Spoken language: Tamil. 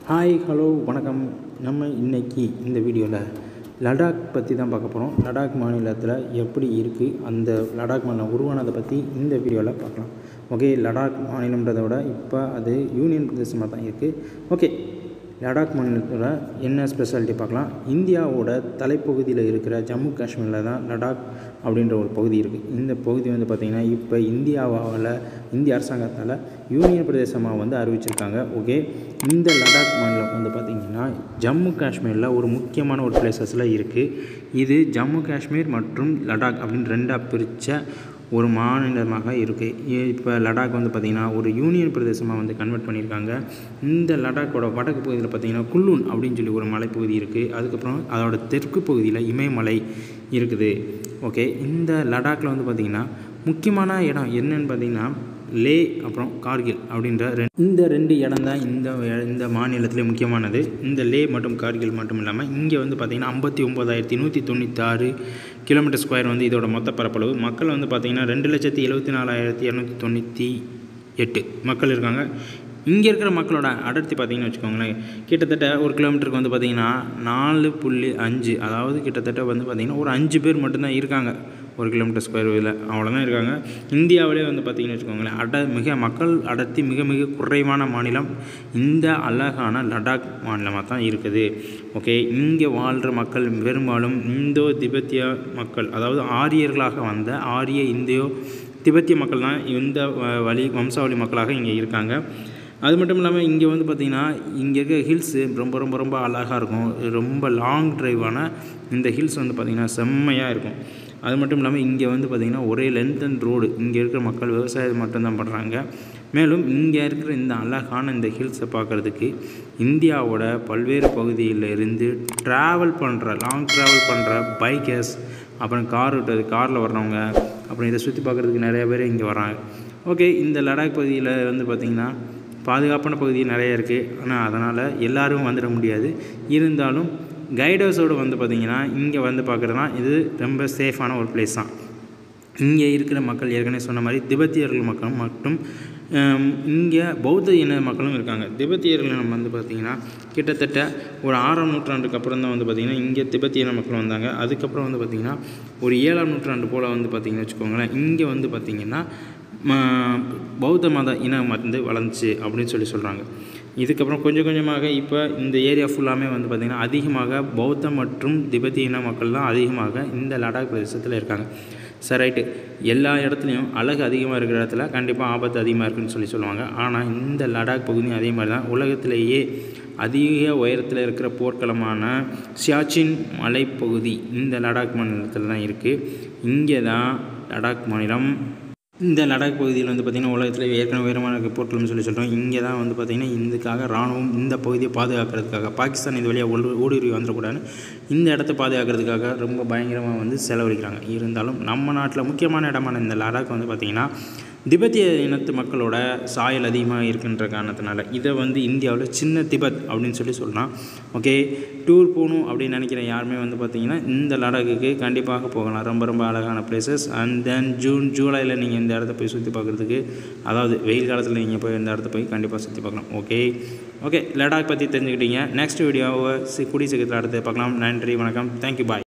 ஹாய் ஹலோ வணக்கம் நம்ம இன்னைக்கு இந்த வீடியோவில் லடாக் பற்றி தான் பார்க்க போகிறோம் லடாக் மாநிலத்தில் எப்படி இருக்குது அந்த லடாக் மாநிலம் உருவானதை பற்றி இந்த வீடியோவில் பார்க்கலாம் ஓகே லடாக் மாநிலன்றதை விட இப்போ அது யூனியன் பிரதேசமாக தான் இருக்குது ஓகே லடாக் மாநிலத்தில் என்ன ஸ்பெஷாலிட்டி பார்க்கலாம் இந்தியாவோட தலைப்பகுதியில் இருக்கிற ஜம்மு காஷ்மீரில் தான் லடாக் அப்படின்ற ஒரு பகுதி இருக்குது இந்த பகுதி வந்து பார்த்திங்கன்னா இப்போ இந்தியாவால் இந்திய அரசாங்கத்தால் யூனியன் பிரதேசமாக வந்து அறிவிச்சிருக்காங்க ஓகே இந்த லடாக் மாநிலம் வந்து பார்த்திங்கன்னா ஜம்மு காஷ்மீரில் ஒரு முக்கியமான ஒரு பிளேசஸில் இருக்குது இது ஜம்மு காஷ்மீர் மற்றும் லடாக் அப்படின்னு ரெண்டாக பிரித்த ஒரு மாநிலமாக இருக்குது இப்போ லடாக் வந்து பார்த்திங்கன்னா ஒரு யூனியன் பிரதேசமாக வந்து கன்வெர்ட் பண்ணியிருக்காங்க இந்த லடாக்கோட வடக்கு பகுதியில் பார்த்திங்கன்னா குல்லூன் அப்படின்னு சொல்லி ஒரு மலைப்பகுதி இருக்குது அதுக்கப்புறம் அதோட தெற்கு பகுதியில் இமயமலை இருக்குது ஓகே இந்த லடாக்கில் வந்து பார்த்திங்கன்னா முக்கியமான இடம் என்னன்னு பார்த்திங்கன்னா லே அப்புறம் கார்கில் அப்படின்ற ரெண்டு இந்த ரெண்டு இடம் தான் இந்த இந்த மாநிலத்திலே முக்கியமானது இந்த லே மற்றும் கார்கில் மட்டும் இல்லாமல் இங்கே வந்து பார்த்திங்கன்னா ஐம்பத்தி ஒம்பதாயிரத்தி நூற்றி தொண்ணூற்றி ஆறு கிலோமீட்டர் ஸ்கொயர் வந்து இதோட மொத்த பரப்பளவு மக்கள் வந்து பார்த்திங்கன்னா ரெண்டு லட்சத்தி எழுபத்தி நாலாயிரத்தி இரநூத்தி தொண்ணூற்றி எட்டு மக்கள் இருக்காங்க இங்கே இருக்கிற மக்களோட அடர்த்தி பார்த்திங்கன்னு வச்சுக்கோங்களேன் கிட்டத்தட்ட ஒரு கிலோமீட்டருக்கு வந்து பார்த்திங்கன்னா நாலு புள்ளி அஞ்சு அதாவது கிட்டத்தட்ட வந்து பார்த்திங்கன்னா ஒரு அஞ்சு பேர் மட்டும்தான் இருக்காங்க ஒரு கிலோமீட்டர் ஸ்கொயர் இதில் அவ்வளோதான் இருக்காங்க இந்தியாவிலே வந்து பார்த்திங்கன்னு வச்சுக்கோங்களேன் அட மிக மக்கள் அடர்த்தி மிக மிக குறைவான மாநிலம் இந்த அழகான லடாக் மாநிலமாக தான் இருக்குது ஓகே இங்கே வாழ்கிற மக்கள் பெரும்பாலும் இந்தோ திபெத்திய மக்கள் அதாவது ஆரியர்களாக வந்த ஆரிய இந்தியோ திபெத்திய மக்கள் தான் இந்த வழி வம்சாவளி மக்களாக இங்கே இருக்காங்க அது மட்டும் இல்லாமல் இங்கே வந்து பார்த்திங்கன்னா இங்கே இருக்க ஹில்ஸு ரொம்ப ரொம்ப ரொம்ப அழகாக இருக்கும் ரொம்ப லாங் ட்ரைவான இந்த ஹில்ஸ் வந்து பார்த்திங்கன்னா செம்மையாக இருக்கும் அது மட்டும் இல்லாமல் இங்கே வந்து பார்த்திங்கன்னா ஒரே லென்த் அண்ட் ரோடு இங்கே இருக்கிற மக்கள் விவசாயம் மட்டும்தான் பண்ணுறாங்க மேலும் இங்கே இருக்கிற இந்த அழகான இந்த ஹில்ஸை பார்க்குறதுக்கு இந்தியாவோட பல்வேறு பகுதியில் இருந்து ட்ராவல் பண்ணுற லாங் ட்ராவல் பண்ணுற பைக்கர்ஸ் அப்புறம் கார் விட்டது காரில் வர்றவங்க அப்புறம் இதை சுற்றி பார்க்குறதுக்கு நிறைய பேர் இங்கே வராங்க ஓகே இந்த லடாக் பகுதியில் வந்து பார்த்திங்கன்னா பாதுகாப்பான பகுதி நிறைய இருக்குது ஆனால் அதனால் எல்லோரும் வந்துட முடியாது இருந்தாலும் கைடர்ஸோடு வந்து பார்த்திங்கன்னா இங்கே வந்து பார்க்குறதுனா இது ரொம்ப சேஃபான ஒரு பிளேஸ் தான் இங்கே இருக்கிற மக்கள் ஏற்கனவே சொன்ன மாதிரி திபெத்தியர்கள் மக்கள் மட்டும் இங்கே பௌத்த இன மக்களும் இருக்காங்க திபெத்தியர்கள் நம்ம வந்து பார்த்திங்கன்னா கிட்டத்தட்ட ஒரு ஆறாம் நூற்றாண்டுக்கு அப்புறம் தான் வந்து பார்த்திங்கன்னா இங்கே திபெத்திய இன மக்கள் வந்தாங்க அதுக்கப்புறம் வந்து பார்த்திங்கன்னா ஒரு ஏழாம் நூற்றாண்டு போல் வந்து பார்த்திங்கன்னு வச்சுக்கோங்களேன் இங்கே வந்து பார்த்திங்கன்னா பௌத்த மத இனம் வந்து வளர்ந்துச்சு அப்படின்னு சொல்லி சொல்கிறாங்க இதுக்கப்புறம் கொஞ்சம் கொஞ்சமாக இப்போ இந்த ஏரியா ஃபுல்லாமே வந்து பார்த்திங்கன்னா அதிகமாக பௌத்த மற்றும் திபெத்திய இன மக்கள் தான் அதிகமாக இந்த லடாக் பிரதேசத்தில் இருக்காங்க சரி ரைட்டு எல்லா இடத்துலையும் அழகு அதிகமாக இருக்கிற இடத்துல கண்டிப்பாக ஆபத்து அதிகமாக இருக்குன்னு சொல்லி சொல்லுவாங்க ஆனால் இந்த லடாக் பகுதியும் அதே மாதிரி தான் உலகத்திலேயே அதிக உயரத்தில் இருக்கிற போர்க்களமான சியாச்சின் மலைப்பகுதி இந்த லடாக் மாநிலத்தில் தான் இருக்குது இங்கே தான் லடாக் மாநிலம் இந்த லடாக் பகுதியில் வந்து பார்த்திங்கன்னா உலகத்தில் ஏற்கனவே உயரமான போர்ட்டல்னு சொல்லி சொல்கிறோம் இங்கே தான் வந்து பார்த்திங்கன்னா இதுக்காக இராணுவம் இந்த பகுதியை பாதுகாக்கிறதுக்காக பாகிஸ்தான் இது வழியாக ஊடு ஊடுருவி வந்துடக்கூடாதுன்னு இந்த இடத்த பாதுகாக்கிறதுக்காக ரொம்ப பயங்கரமாக வந்து செலவழிக்கிறாங்க இருந்தாலும் நம்ம நாட்டில் முக்கியமான இடமான இந்த லடாக் வந்து பார்த்திங்கன்னா திபெத்திய இனத்து மக்களோட சாயல் அதிகமாக இருக்கின்ற காரணத்தினால இதை வந்து இந்தியாவில் சின்ன திபெத் அப்படின்னு சொல்லி சொல்லலாம் ஓகே டூர் போகணும் அப்படின்னு நினைக்கிற யாருமே வந்து பார்த்திங்கன்னா இந்த லடாக்குக்கு கண்டிப்பாக போகலாம் ரொம்ப ரொம்ப அழகான பிளேசஸ் அண்ட் தென் ஜூன் ஜூலையில் நீங்கள் இந்த இடத்த போய் சுற்றி பார்க்குறதுக்கு அதாவது வெயில் காலத்தில் நீங்கள் போய் இந்த இடத்த போய் கண்டிப்பாக சுற்றி பார்க்கலாம் ஓகே ஓகே லடாக் பற்றி தெரிஞ்சுக்கிட்டீங்க நெக்ஸ்ட் வீடியோவை கூடிய சீக்கிரத்தில் அடுத்து பார்க்கலாம் நன்றி வணக்கம் தேங்க்யூ பாய்